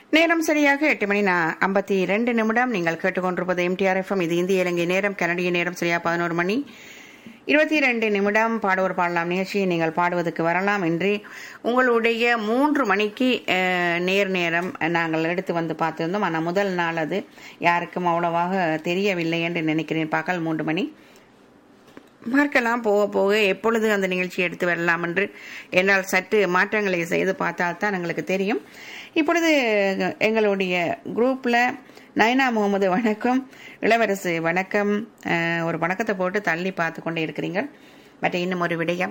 நேரம் சரியாக எட்டு மணி நா- ஐம்பத்தி ரெண்டு நிமிடம் நீங்கள் கேட்டுக்கொண்டிருப்பது எம்டிஆர் எஃப்எம் இது இந்திய இலங்கை நேரம் கனடிய நேரம் சரியா பதினோரு மணி இருபத்தி ரெண்டு நிமிடம் பாடுவோர் பாடலாம் நிகழ்ச்சியை நீங்கள் பாடுவதற்கு வரலாம் என்று உங்களுடைய மூன்று மணிக்கு அஹ், நேர் நேரம் நாங்கள் எடுத்து வந்து பார்த்திருந்தோம் ஆனால் முதல் நாள் அது யாருக்கும் அவ்வளவாக தெரியவில்லை என்று நினைக்கிறேன் பகல் மூன்று மணி பார்க்கலாம் போக போக எப்பொழுது அந்த நிகழ்ச்சியை எடுத்து வரலாம் என்று என்னால் சற்று மாற்றங்களை செய்து பார்த்தால் தான் எங்களுக்கு தெரியும் இப்பொழுது எங்களுடைய குரூப்பில் நயனா முகமது வணக்கம் இளவரசு வணக்கம் அஹ், ஒரு வணக்கத்தை போட்டு தள்ளி பார்த்து கொண்டே இருக்கிறீங்க பட் இன்னும் ஒரு விடயம்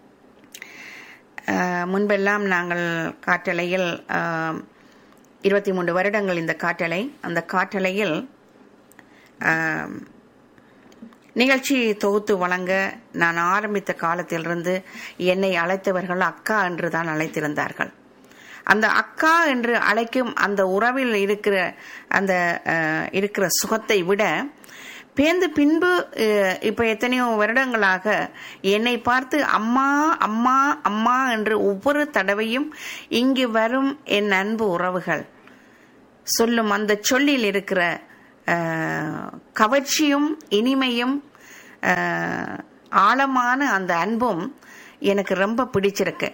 அஹ், முன்பெல்லாம் நாங்கள் காற்றலையில் இருபத்தி மூன்று வருடங்கள் இந்த காற்றலை அந்த காற்றலையில் அஹ், நிகழ்ச்சி தொகுத்து வழங்க நான் ஆரம்பித்த காலத்திலிருந்து என்னை அழைத்தவர்கள் அக்கா என்று தான் அழைத்திருந்தார்கள் அந்த அக்கா என்று அழைக்கும் அந்த உறவில் இருக்கிற அந்த அஹ், இருக்கிற சுகத்தை விட பேந்து பின்பு அஹ், இப்ப எத்தனையோ வருடங்களாக என்னை பார்த்து அம்மா அம்மா அம்மா என்று ஒவ்வொரு தடவையும் இங்கு வரும் என் அன்பு உறவுகள் சொல்லும் அந்த சொல்லில் இருக்கிற அஹ், கவர்ச்சியும் இனிமையும் அஹ், ஆழமான அந்த அன்பும் எனக்கு ரொம்ப பிடிச்சிருக்கு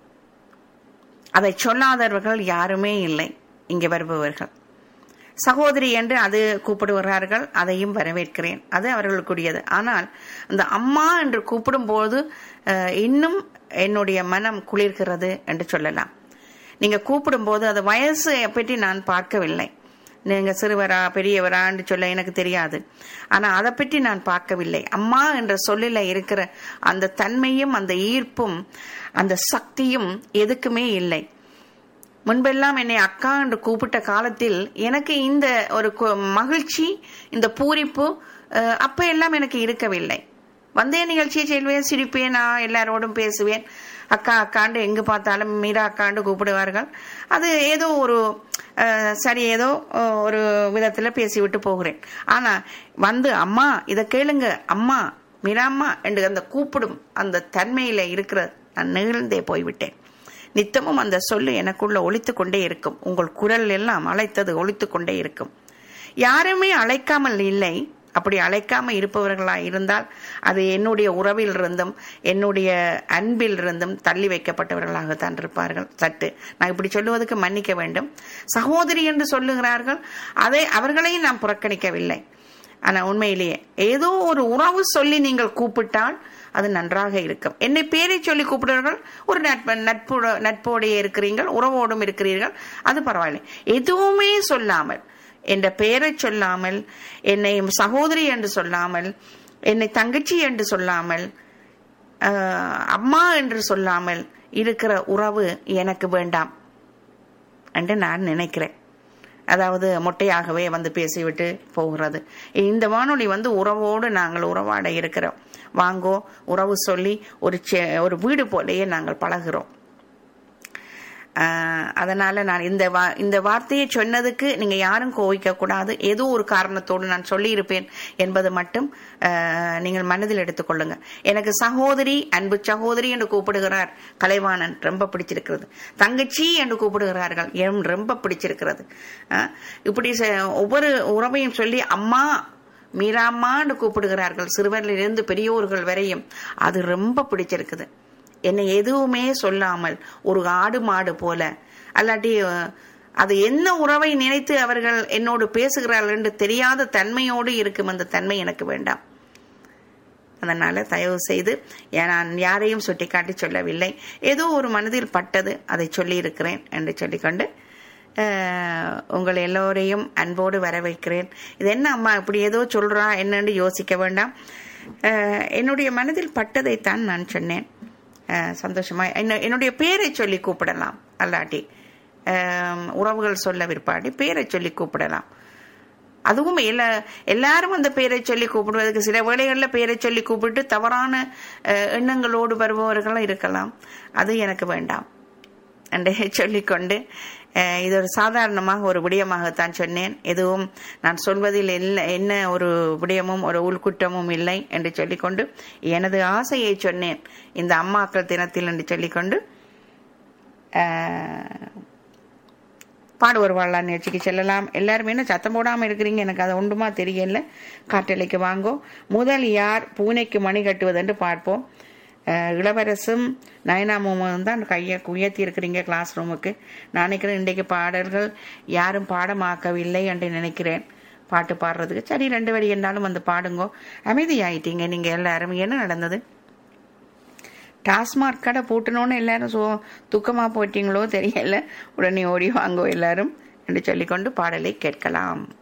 அதை சொல்லாதவர்கள் யாருமே இல்லை இங்கே வருபவர்கள் சகோதரி என்று அது கூப்பிடுகிறார்கள் அதையும் வரவேற்கிறேன் அது அவர்களுக்குரியது ஆனால் அந்த அம்மா என்று கூப்பிடும்போது அஹ், இன்னும் என்னுடைய மனம் குளிர்கிறது என்று சொல்லலாம் நீங்க கூப்பிடும்போது அது வயசு பற்றி நான் பார்க்கவில்லை நீங்க சிறுவரா பெரியவரான்னு சொல்ல எனக்கு தெரியாது ஆனா அதை பற்றி நான் பார்க்கவில்லை அம்மா என்ற சொல்லில இருக்கிற அந்த தன்மையும் அந்த ஈர்ப்பும் அந்த சக்தியும் எதுக்குமே இல்லை முன்பெல்லாம் என்னை அக்கா என்று கூப்பிட்ட காலத்தில் எனக்கு இந்த ஒரு கு- மகிழ்ச்சி இந்த பூரிப்பு அஹ், அப்ப எல்லாம் எனக்கு இருக்கவில்லை வந்தே நிகழ்ச்சியை செல்வேன் சிரிப்பேன் நான் எல்லாரோடும் பேசுவேன் அக்கா அக்காண்டு எங்கு பார்த்தாலும் மீரா அக்காண்டு கூப்பிடுவார்கள் அது ஏதோ ஒரு அஹ், சரி ஏதோ அஹ், ஒரு விதத்துல பேசிவிட்டு போகிறேன் ஆனா வந்து அம்மா இதை கேளுங்க அம்மா மீராம்மா என்று அந்த கூப்பிடும் அந்த தன்மையில இருக்கிற நான் நிகழ்ந்தே போய்விட்டேன் நித்தமும் அந்த சொல்லு எனக்குள்ள ஒலித்து கொண்டே இருக்கும் உங்கள் குரல் எல்லாம் அழைத்தது ஒலித்து கொண்டே இருக்கும் யாருமே அழைக்காமல் இல்லை அப்படி அழைக்காம இருப்பவர்களா இருந்தால் அது என்னுடைய உறவில் இருந்தும் என்னுடைய அன்பில் இருந்தும் தள்ளி வைக்கப்பட்டவர்களாகத்தான் இருப்பார்கள் சற்று நான் இப்படி சொல்லுவதற்கு மன்னிக்க வேண்டும் சகோதரி என்று சொல்லுகிறார்கள் அதை அவர்களையும் நான் புறக்கணிக்கவில்லை ஆனா உண்மையிலேயே ஏதோ ஒரு உறவு சொல்லி நீங்கள் கூப்பிட்டால் அது நன்றாக இருக்கும் என்னை பேரை சொல்லி கூப்பிடுவார்கள் ஒரு நட்பு நட்பு நட்போடைய இருக்கிறீர்கள் உறவோடும் இருக்கிறீர்கள் அது பரவாயில்லை எதுவுமே சொல்லாமல் என்ற பெயரை சொல்லாமல் என்னை சகோதரி என்று சொல்லாமல் என்னை தங்கச்சி என்று சொல்லாமல் ஆஹ், அம்மா என்று சொல்லாமல் இருக்கிற உறவு எனக்கு வேண்டாம் என்று நான் நினைக்கிறேன் அதாவது மொட்டையாகவே வந்து பேசிவிட்டு போகிறது இந்த வானொலி வந்து உறவோடு நாங்கள் உறவாட இருக்கிறோம் வாங்கோ உறவு சொல்லி ஒரு செ- ஒரு வீடு போலேயே நாங்கள் பழகுறோம் ஆஹ் அதனால நான் இந்த வா இந்த வார்த்தையை சொன்னதுக்கு நீங்க யாரும் கோவிக்க கூடாது ஏதோ ஒரு காரணத்தோடு நான் சொல்லியிருப்பேன் என்பது மட்டும் ஆஹ் நீங்கள் மனதில் எடுத்துக்கொள்ளுங்க எனக்கு சகோதரி அன்பு சகோதரி என்று கூப்பிடுகிறார் கலைவாணன் ரொம்ப பிடிச்சிருக்கிறது தங்கச்சி என்று கூப்பிடுகிறார்கள் எம் ரொம்ப பிடிச்சிருக்கிறது ஆஹ் இப்படி ச- ஒவ்வொரு உறவையும் சொல்லி அம்மா மீராம்மான்னு கூப்பிடுகிறார்கள் சிறுவரிலிருந்து பெரியோர்கள் வரையும் அது ரொம்ப பிடிச்சிருக்குது என்னை எதுவுமே சொல்லாமல் ஒரு ஆடு மாடு போல அல்லாட்டி அஹ், அது என்ன உறவை நினைத்து அவர்கள் என்னோடு பேசுகிறார்கள் என்று தெரியாத தன்மையோடு இருக்கும் அந்த தன்மை எனக்கு வேண்டாம் அதனால தயவு செய்து ஏ- நான் யாரையும் சுட்டிக்காட்டி சொல்லவில்லை ஏதோ ஒரு மனதில் பட்டது அதை சொல்லி இருக்கிறேன் என்று சொல்லிக்கொண்டு அஹ், உங்கள் எல்லோரையும் அன்போடு வரவேற்கிறேன் இது என்ன அம்மா இப்படி ஏதோ சொல்றா என்னன்னு யோசிக்க வேண்டாம் அஹ், என்னுடைய மனதில் பட்டதைத்தான் நான் சொன்னேன் அஹ், சந்தோஷமா என்ன- என்னுடைய பேரை சொல்லி கூப்பிடலாம் அல்லாட்டி அஹ், உறவுகள் சொல்ல விற்பாடி பேரை சொல்லி கூப்பிடலாம் அதுவும் எல்லா எல்லாரும் அந்த பேரை சொல்லி கூப்பிடுவதற்கு சில வேளைகளில் பேரை சொல்லி கூப்பிட்டு தவறான அஹ், எண்ணங்களோடு வருபவர்களும் இருக்கலாம் அது எனக்கு வேண்டாம் என்று சொல்லிக்கொண்டு அஹ், இது ஒரு சாதாரணமாக ஒரு விடயமாகத்தான் சொன்னேன் எதுவும் நான் சொல்வதில் இல்லை என்ன ஒரு விடயமும் ஒரு உள்குற்றமும் இல்லை என்று சொல்லிக்கொண்டு எனது ஆசையை சொன்னேன் இந்த அம்மாக்கள் தினத்தில் என்று சொல்லிக்கொண்டு அஹ், பாடுவர் வாழலாம் நிகழ்ச்சிக்கு செல்லலாம் எல்லாருமே என்ன சத்தம் போடாமல் இருக்கிறீங்க எனக்கு அது ஒன்றுமா தெரியல காட்டலைக்கு வாங்கோ முதல் யார் பூனைக்கு மணி கட்டுவதென்று பார்ப்போம் அஹ், இளவரசும் நயனாமும் தான் கையை உயர்த்தி இருக்கிறீங்க கிளாஸ் ரூமுக்கு நான் நினைக்கிறேன் இன்றைக்கு பாடல்கள் யாரும் பாடமாக்கவில்லை என்று நினைக்கிறேன் பாட்டு பாடுறதுக்கு சரி ரெண்டு வரி என்றாலும் வந்து பாடுங்கோ அமைதியாயிட்டீங்க நீங்கள் எல்லாரும் என்ன நடந்தது டாஸ்மாக் கடை பூட்டணும்னு எல்லாரும் சோ துக்கமாக போயிட்டீங்களோ தெரியல உடனே ஓடி வாங்கோ எல்லாரும் என்று சொல்லிக்கொண்டு பாடலை கேட்கலாம்